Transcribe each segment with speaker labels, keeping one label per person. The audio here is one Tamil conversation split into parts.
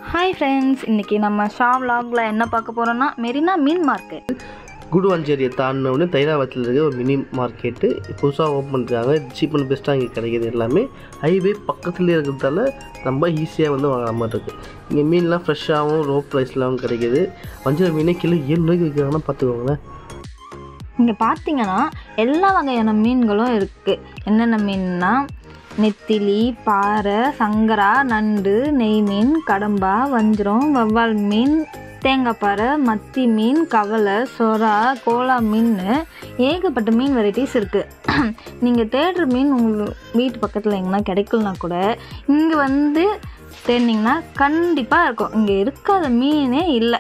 Speaker 1: ஹாய் ஃப்ரெண்ட்ஸ் இன்றைக்கி நம்ம ஷா vlogல என்ன பார்க்க போகிறோன்னா மெரினா மீன் மார்க்கெட்
Speaker 2: குடுவாஞ்சேரியை தாண்டின உடனே தைராவத்தில் இருக்க ஒரு மினி மார்க்கெட்டு புதுசாக ஓப்பன் பண்ணிருக்காங்க சீப் அண்ட் பெஸ்ட்டாக இங்கே கிடைக்கிது எல்லாமே ஹைவே பக்கத்துலேயே இருக்கிறதால ரொம்ப ஈஸியாக வந்து வாங்குற மாதிரி இருக்குது இங்கே மீன்லாம் ஃப்ரெஷ்ஷாகவும் லோ ப்ரைஸ்லாகவும் கிடைக்கிது வஞ்சிர மீனே கிலோ ஏழு ரூபாய்க்கு விற்கிறாங்கன்னா பார்த்துக்கோங்களேன்
Speaker 1: இங்கே பார்த்தீங்கன்னா எல்லா வகையான மீன்களும் இருக்குது என்னென்ன மீன்னா நெத்திலி பாறை சங்கரா நண்டு நெய் மீன் கடம்பா வஞ்சிரம் வவ்வால் மீன் தேங்காய்ப்பாறை மத்தி மீன் கவலை சொரா கோலா மீன் ஏகப்பட்ட மீன் வெரைட்டிஸ் இருக்குது நீங்கள் தேடுற மீன் உங்கள் வீட்டு பக்கத்தில் எங்கன்னா கிடைக்கலனா கூட இங்கே வந்து தேடினீங்கன்னா கண்டிப்பாக இருக்கும் இங்கே இருக்காத மீனே இல்லை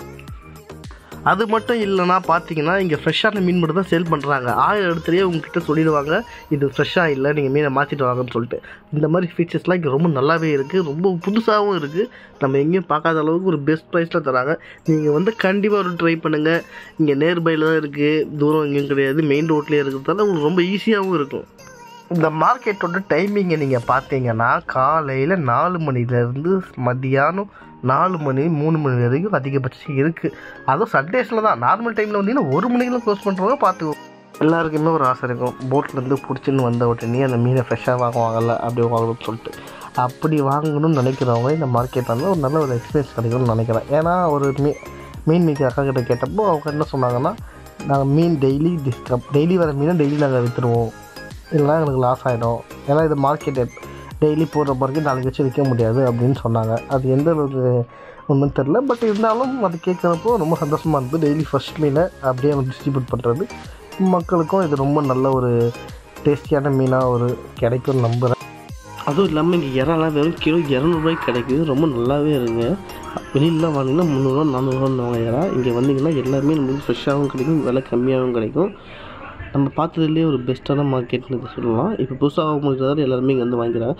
Speaker 2: அது மட்டும் இல்லைன்னா பார்த்தீங்கன்னா இங்கே ஃப்ரெஷ்ஷான மீன் மட்டும் தான் சேல் பண்ணுறாங்க ஆயிரம் இடத்துலையே உங்ககிட்ட சொல்லிடுவாங்க இது ஃப்ரெஷ்ஷாக இல்லை நீங்கள் மீனை மாற்றிட்டு வாங்கன்னு சொல்லிட்டு இந்த மாதிரி ஃபீச்சர்ஸ்லாம் இங்கே ரொம்ப நல்லாவே இருக்குது ரொம்ப புதுசாகவும் இருக்குது நம்ம எங்கேயும் பார்க்காத அளவுக்கு ஒரு பெஸ்ட் ப்ரைஸில் தராங்க நீங்கள் வந்து கண்டிப்பாக ஒரு ட்ரை பண்ணுங்கள் இங்கே நேர்பையில் தான் இருக்குது தூரம் எங்கேயும் கிடையாது மெயின் ரோட்லேயே இருக்கிறதால உங்களுக்கு ரொம்ப ஈஸியாகவும் இருக்கும் இந்த மார்க்கெட்டோட டைமிங்கை நீங்கள் பார்த்தீங்கன்னா காலையில் நாலு மணிலேருந்து மதியானம் நாலு மணி மூணு மணி வரைக்கும் அதிகபட்சம் இருக்குது அதுவும் சண்டேஸில் தான் நார்மல் டைமில் வந்தீங்கன்னா ஒரு மணிக்கெல்லாம் க்ளோஸ் பண்ணுறவங்க பார்த்துக்கோ எல்லாருக்குமே ஒரு ஆசை இருக்கும் போட்லேருந்து பிடிச்சின்னு வந்த உடனே அந்த மீனை ஃப்ரெஷ்ஷாக வாங்குவாங்கல்ல அப்படி வாங்கணும்னு சொல்லிட்டு அப்படி வாங்கணும்னு நினைக்கிறவங்க இந்த மார்க்கெட் வந்து ஒரு நல்ல ஒரு எக்ஸ்பீரியன்ஸ் கிடைக்கும்னு நினைக்கிறேன் ஏன்னா ஒரு மீ மீன் மீக்க அக்கா கிட்ட கேட்டப்போ அவங்க என்ன சொன்னாங்கன்னா நாங்கள் மீன் டெய்லி டிஸ்டர்ப் டெய்லி வர மீனை டெய்லி நாங்கள் விற்றுருவோம் இல்லைனா எங்களுக்கு லாஸ் ஆகிடும் ஏன்னா இது மார்க்கெட் டெய்லி போடுற மார்க்கெட் நாளைக்கு வச்சு விற்க முடியாது அப்படின்னு சொன்னாங்க அது எந்த அளவுக்கு ஒன்றும் தெரில பட் இருந்தாலும் அது கேட்குறப்போ ரொம்ப சந்தோஷமாக இருந்தது டெய்லி ஃபர்ஸ்ட் மீனை அப்படியே டிஸ்ட்ரிபியூட் பண்ணுறது மக்களுக்கும் இது ரொம்ப நல்ல ஒரு டேஸ்டியான மீனாக ஒரு கிடைக்கும்னு நம்புகிறேன் அதுவும் இல்லாமல் இங்கே இறாலாம் வெறும் கிலோ இரநூறுபாய்க்கு கிடைக்குது ரொம்ப நல்லாவே இருங்க வெளியிலலாம் வாங்கினா முந்நூறுவா நானூறுவான்னு வாங்க இறா இங்கே வந்தீங்கன்னா எல்லாமே நம்மளுக்கு ஃப்ரெஷ்ஷாகவும் கிடைக்கும் விலை கம்மியாகவும் கிடைக்கும் நம்ம பார்த்ததுலேயே ஒரு பெஸ்ட்டான மார்க்கெட்னு இதை சொல்லலாம் இப்போ புதுசாக முடிஞ்சதால எல்லாருமே இங்கே வந்து வாங்கிக்கிறாங்க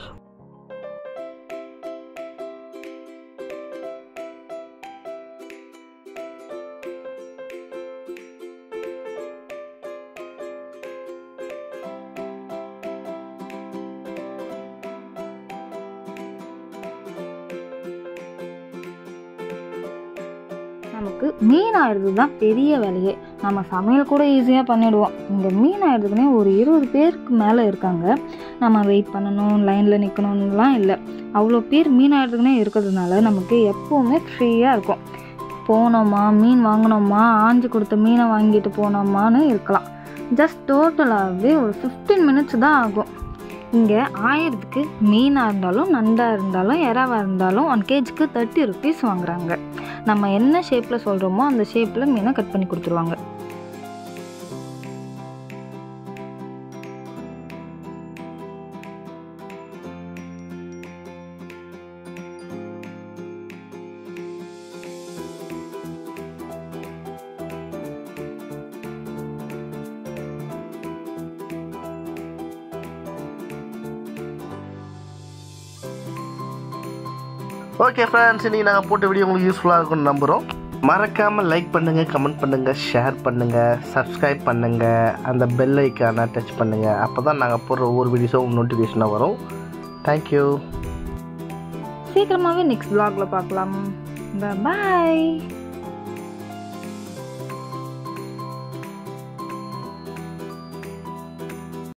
Speaker 1: நமக்கு மீன் ஆயிடுறது தான் பெரிய வேலையே நம்ம சமையல் கூட ஈஸியாக பண்ணிடுவோம் இங்கே மீன் ஆயிடுறதுக்குனே ஒரு இருபது பேருக்கு மேலே இருக்காங்க நம்ம வெயிட் பண்ணணும் லைனில் நிற்கணும்லாம் இல்லை அவ்வளோ பேர் மீன் ஆயிடுறதுக்குனே இருக்கிறதுனால நமக்கு எப்போவுமே ஃப்ரீயாக இருக்கும் போனோமா மீன் வாங்கினோமா ஆஞ்சு கொடுத்த மீனை வாங்கிட்டு போனோமான்னு இருக்கலாம் ஜஸ்ட் டோட்டலாகவே ஒரு ஃபிஃப்டீன் மினிட்ஸ் தான் ஆகும் இங்கே ஆயிரத்துக்கு மீனாக இருந்தாலும் நண்டாக இருந்தாலும் எறாவாக இருந்தாலும் ஒன் கேஜிக்கு தேர்ட்டி ருபீஸ் வாங்குறாங்க நம்ம என்ன ஷேப்பில் சொல்கிறோமோ அந்த ஷேப்பில் மீனை கட் பண்ணி கொடுத்துருவாங்க
Speaker 2: ஓகே ஃப்ரெண்ட்ஸ் இன்றைக்கி நாங்கள் போட்ட வீடியோ உங்களுக்கு யூஸ்ஃபுல்லாக இருக்கும்னு நம்புகிறோம் மறக்காமல் லைக் பண்ணுங்கள் கமெண்ட் பண்ணுங்கள் ஷேர் பண்ணுங்கள் சப்ஸ்கிரைப் பண்ணுங்கள் அந்த பெல் ஐக்கானை டச் பண்ணுங்கள் அப்போ தான் நாங்கள் போடுற ஒவ்வொரு வீடியோஸும் நோட்டிஃபிகேஷனாக வரும் தேங்க்யூ
Speaker 1: சீக்கிரமாகவே நெக்ஸ்ட் vlogல பார்க்கலாம் பாய்